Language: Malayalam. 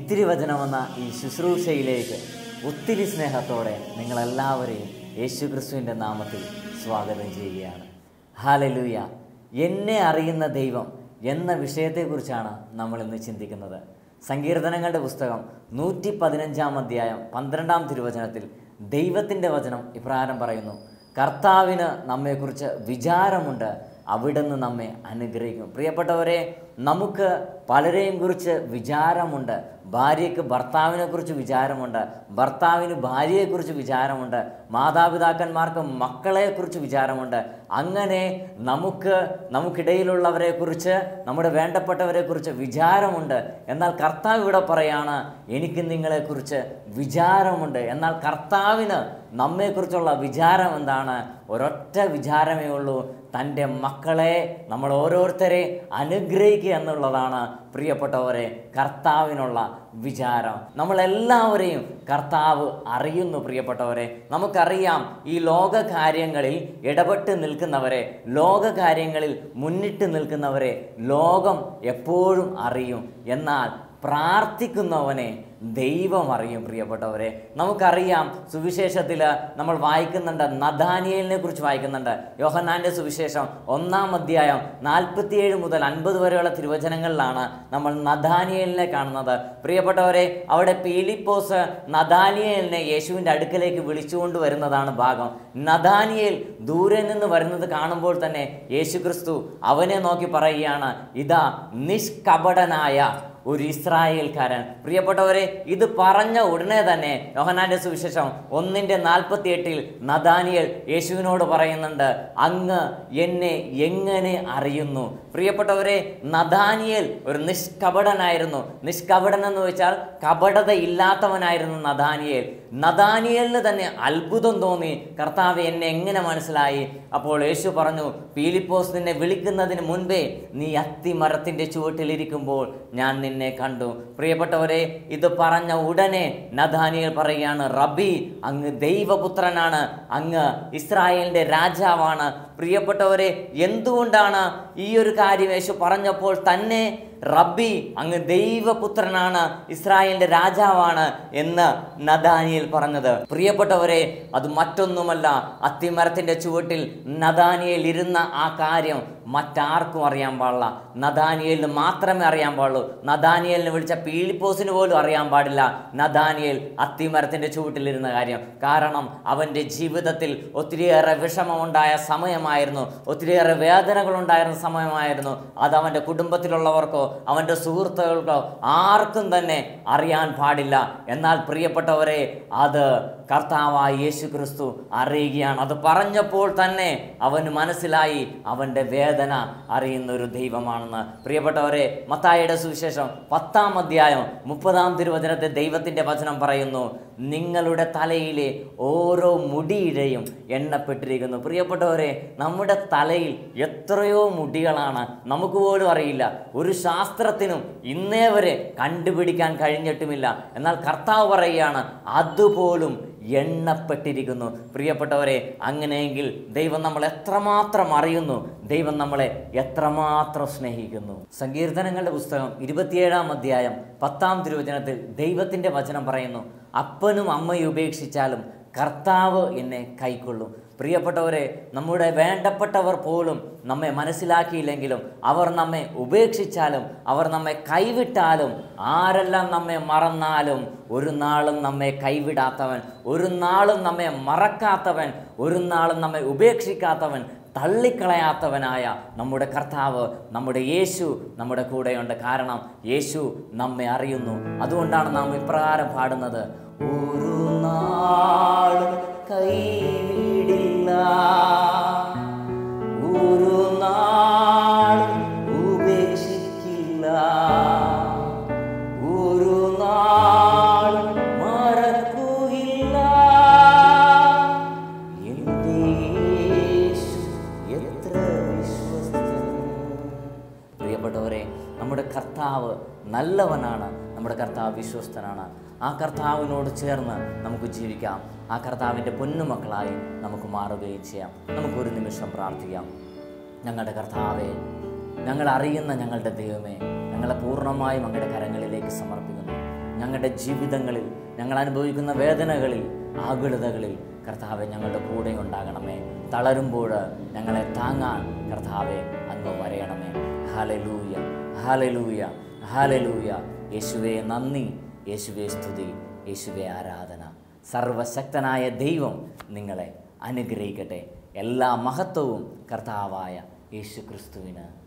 ഇത്തിരി വചനമെന്ന ഈ ശുശ്രൂഷയിലേക്ക് ഒത്തിരി സ്നേഹത്തോടെ നിങ്ങളെല്ലാവരെയും യേശു ക്രിസ്തുവിൻ്റെ നാമത്തിൽ സ്വാഗതം ചെയ്യുകയാണ് ഹാലലൂയ എന്നെ അറിയുന്ന ദൈവം എന്ന വിഷയത്തെക്കുറിച്ചാണ് നമ്മൾ ഇന്ന് ചിന്തിക്കുന്നത് സങ്കീർത്തനങ്ങളുടെ പുസ്തകം നൂറ്റി പതിനഞ്ചാം അധ്യായം പന്ത്രണ്ടാം തിരുവചനത്തിൽ ദൈവത്തിൻ്റെ വചനം ഇപ്രകാരം പറയുന്നു കർത്താവിന് നമ്മെക്കുറിച്ച് വിചാരമുണ്ട് അവിടുന്ന് നമ്മെ അനുഗ്രഹിക്കും പ്രിയപ്പെട്ടവരെ നമുക്ക് പലരെയും കുറിച്ച് വിചാരമുണ്ട് ഭാര്യയ്ക്ക് ഭർത്താവിനെ കുറിച്ച് വിചാരമുണ്ട് ഭർത്താവിന് ഭാര്യയെക്കുറിച്ച് വിചാരമുണ്ട് മാതാപിതാക്കന്മാർക്ക് മക്കളെക്കുറിച്ച് വിചാരമുണ്ട് അങ്ങനെ നമുക്ക് നമുക്കിടയിലുള്ളവരെ കുറിച്ച് നമ്മുടെ വേണ്ടപ്പെട്ടവരെ കുറിച്ച് വിചാരമുണ്ട് എന്നാൽ കർത്താവ് ഇവിടെ പറയാണ് എനിക്ക് നിങ്ങളെക്കുറിച്ച് വിചാരമുണ്ട് എന്നാൽ കർത്താവിന് നമ്മെക്കുറിച്ചുള്ള വിചാരം എന്താണ് ഒരൊറ്റ വിചാരമേ ഉള്ളൂ തൻ്റെ മക്കളെ നമ്മൾ ഓരോരുത്തരെ അനുഗ്രഹിക്കുക എന്നുള്ളതാണ് പ്രിയപ്പെട്ടവരെ കർത്താവിനുള്ള വിചാരം നമ്മളെല്ലാവരെയും കർത്താവ് അറിയുന്നു പ്രിയപ്പെട്ടവരെ നമുക്കറിയാം ഈ ലോക കാര്യങ്ങളിൽ ഇടപെട്ട് നിൽക്കുന്നവരെ ലോക കാര്യങ്ങളിൽ മുന്നിട്ട് നിൽക്കുന്നവരെ ലോകം എപ്പോഴും അറിയും എന്നാൽ പ്രാർത്ഥിക്കുന്നവനെ ദൈവം അറിയും പ്രിയപ്പെട്ടവരെ നമുക്കറിയാം സുവിശേഷത്തിൽ നമ്മൾ വായിക്കുന്നുണ്ട് നദാനിയലിനെ കുറിച്ച് വായിക്കുന്നുണ്ട് യോഹന്നാൻ്റെ സുവിശേഷം ഒന്നാം അധ്യായം നാൽപ്പത്തിയേഴ് മുതൽ അൻപത് വരെയുള്ള തിരുവചനങ്ങളിലാണ് നമ്മൾ നദാനിയലിനെ കാണുന്നത് പ്രിയപ്പെട്ടവരെ അവിടെ പീലിപ്പോസ് നദാനിയലിനെ യേശുവിൻ്റെ അടുക്കലേക്ക് വിളിച്ചുകൊണ്ട് വരുന്നതാണ് ഭാഗം നദാനിയേൽ ദൂരെ നിന്ന് വരുന്നത് കാണുമ്പോൾ തന്നെ യേശു ക്രിസ്തു അവനെ നോക്കി പറയുകയാണ് ഇതാ നിഷ്കപടനായ ഒരു ഇസ്രായേൽക്കാരൻ പ്രിയപ്പെട്ടവരെ ഇത് പറഞ്ഞ ഉടനെ തന്നെ യോഹനാന്റെ സുവിശേഷം ഒന്നിൻ്റെ നാൽപ്പത്തി എട്ടിൽ നദാനിയൽ യേശുവിനോട് പറയുന്നുണ്ട് അങ്ങ് എന്നെ എങ്ങനെ അറിയുന്നു പ്രിയപ്പെട്ടവരെ നദാനിയൽ ഒരു നിഷ്കപടനായിരുന്നു നിഷ്കപടൻ എന്ന് വെച്ചാൽ കപടത ഇല്ലാത്തവനായിരുന്നു നദാനിയേൽ നദാനിയലിന് തന്നെ അത്ഭുതം തോന്നി കർത്താവ് എന്നെ എങ്ങനെ മനസ്സിലായി അപ്പോൾ യേശു പറഞ്ഞു പീലിപ്പോസ് നിന്നെ വിളിക്കുന്നതിന് മുൻപേ നീ അത്തിമരത്തിൻ്റെ ചുവട്ടിലിരിക്കുമ്പോൾ ഞാൻ നിന്നെ കണ്ടു പ്രിയപ്പെട്ടവരെ ഇത് പറഞ്ഞ ഉടനെ നദാനിയൽ പറയുകയാണ് റബി അങ്ങ് ദൈവപുത്രനാണ് അങ്ങ് ഇസ്രായേലിൻ്റെ രാജാവാണ് പ്രിയപ്പെട്ടവരെ എന്തുകൊണ്ടാണ് ഈ ഒരു കാര്യം യേശു പറഞ്ഞപ്പോൾ തന്നെ റബ്ബി അങ്ങ് ദൈവപുത്രനാണ് ഇസ്രായേലിന്റെ രാജാവാണ് എന്ന് നദാനിയൽ പറഞ്ഞത് പ്രിയപ്പെട്ടവരെ അത് മറ്റൊന്നുമല്ല അത്തിമരത്തിന്റെ ചുവട്ടിൽ നദാനിയൽ ഇരുന്ന ആ കാര്യം മറ്റാർക്കും അറിയാൻ പാടില്ല നദാനിയലിന് മാത്രമേ അറിയാൻ പാടുള്ളൂ നദാനിയലിനെ വിളിച്ച പീലിപ്പോസിന് പോലും അറിയാൻ പാടില്ല നദാനിയൽ അത്തിമരത്തിന്റെ ചുവട്ടിലിരുന്ന കാര്യം കാരണം അവൻ്റെ ജീവിതത്തിൽ ഒത്തിരിയേറെ വിഷമമുണ്ടായ സമയമായിരുന്നു ഒത്തിരിയേറെ വേദനകളുണ്ടായിരുന്ന സമയമായിരുന്നു അത് അവൻ്റെ കുടുംബത്തിലുള്ളവർക്കോ അവൻ്റെ സുഹൃത്തുക്കൾക്കോ ആർക്കും തന്നെ അറിയാൻ പാടില്ല എന്നാൽ പ്രിയപ്പെട്ടവരെ അത് കർത്താവായ യേശു ക്രിസ്തു അറിയുകയാണ് അത് പറഞ്ഞപ്പോൾ തന്നെ അവന് മനസ്സിലായി അവൻ്റെ വേദന അറിയുന്ന ഒരു ദൈവമാണെന്ന് പ്രിയപ്പെട്ടവരെ മത്തായിയുടെ സുവിശേഷം പത്താം അധ്യായം മുപ്പതാം തിരുവചനത്തെ ദൈവത്തിൻ്റെ വചനം പറയുന്നു നിങ്ങളുടെ തലയിലെ ഓരോ മുടിയിഴയും എണ്ണപ്പെട്ടിരിക്കുന്നു പ്രിയപ്പെട്ടവരെ നമ്മുടെ തലയിൽ എത്രയോ മുടികളാണ് നമുക്ക് പോലും അറിയില്ല ഒരു ശാസ്ത്രത്തിനും ഇന്നേ വരെ കണ്ടുപിടിക്കാൻ കഴിഞ്ഞിട്ടുമില്ല എന്നാൽ കർത്താവ് പറയുകയാണ് അതുപോലും എണ്ണപ്പെട്ടിരിക്കുന്നു പ്രിയപ്പെട്ടവരെ അങ്ങനെയെങ്കിൽ ദൈവം നമ്മൾ എത്രമാത്രം അറിയുന്നു ദൈവം നമ്മളെ എത്രമാത്രം സ്നേഹിക്കുന്നു സങ്കീർത്തനങ്ങളുടെ പുസ്തകം ഇരുപത്തിയേഴാം അധ്യായം പത്താം തിരുവചനത്തിൽ ദൈവത്തിൻ്റെ വചനം പറയുന്നു അപ്പനും അമ്മയും ഉപേക്ഷിച്ചാലും കർത്താവ് എന്നെ കൈക്കൊള്ളും പ്രിയപ്പെട്ടവരെ നമ്മുടെ വേണ്ടപ്പെട്ടവർ പോലും നമ്മെ മനസ്സിലാക്കിയില്ലെങ്കിലും അവർ നമ്മെ ഉപേക്ഷിച്ചാലും അവർ നമ്മെ കൈവിട്ടാലും ആരെല്ലാം നമ്മെ മറന്നാലും ഒരു നാളും നമ്മെ കൈവിടാത്തവൻ ഒരു നാളും നമ്മെ മറക്കാത്തവൻ ഒരു നാളും നമ്മെ ഉപേക്ഷിക്കാത്തവൻ തള്ളിക്കളയാത്തവനായ നമ്മുടെ കർത്താവ് നമ്മുടെ യേശു നമ്മുടെ കൂടെയുണ്ട് കാരണം യേശു നമ്മെ അറിയുന്നു അതുകൊണ്ടാണ് നാം ഇപ്രകാരം പാടുന്നത് ഒരു നാളും കൈവിടില്ല ഒരു നാളും ഉപേക്ഷിക്കില്ല ഒരു നാളും മറക്കുകയില്ല എൻ്റെ യേശു എത്ര വിശ്വസ്തൻ പ്രിയപ്പെട്ടവരെ നമ്മുടെ കർത്താവ് നല്ലവനാണ് നമ്മുടെ കർത്താവ് വിശ്വസ്തനാണ് ആ കർത്താവിനോട് ചേർന്ന് നമുക്ക് ജീവിക്കാം ആ കർത്താവിൻ്റെ പൊന്നുമക്കളായി നമുക്ക് മാറുകയും ചെയ്യാം നമുക്കൊരു നിമിഷം പ്രാർത്ഥിക്കാം ഞങ്ങളുടെ കർത്താവെ ഞങ്ങൾ അറിയുന്ന ഞങ്ങളുടെ ദൈവമേ ഞങ്ങളെ പൂർണ്ണമായും അങ്ങയുടെ കരങ്ങളിലേക്ക് സമർപ്പിക്കുന്നു ഞങ്ങളുടെ ജീവിതങ്ങളിൽ ഞങ്ങൾ അനുഭവിക്കുന്ന വേദനകളിൽ ആകുലതകളിൽ കർത്താവെ ഞങ്ങളുടെ കൂടെ ഉണ്ടാകണമേ തളരുമ്പോൾ ഞങ്ങളെ താങ്ങാൻ കർത്താവെ അങ്ങ് വരയണമേ ഹാലലൂയ ഹാലലൂയ ഹാലലൂയ യേശുവേ നന്ദി യേശുവേ സ്തുതി യേശുവേ ആരാധന സർവശക്തനായ ദൈവം നിങ്ങളെ അനുഗ്രഹിക്കട്ടെ എല്ലാ മഹത്വവും കർത്താവായ യേശു ക്രിസ്തുവിന്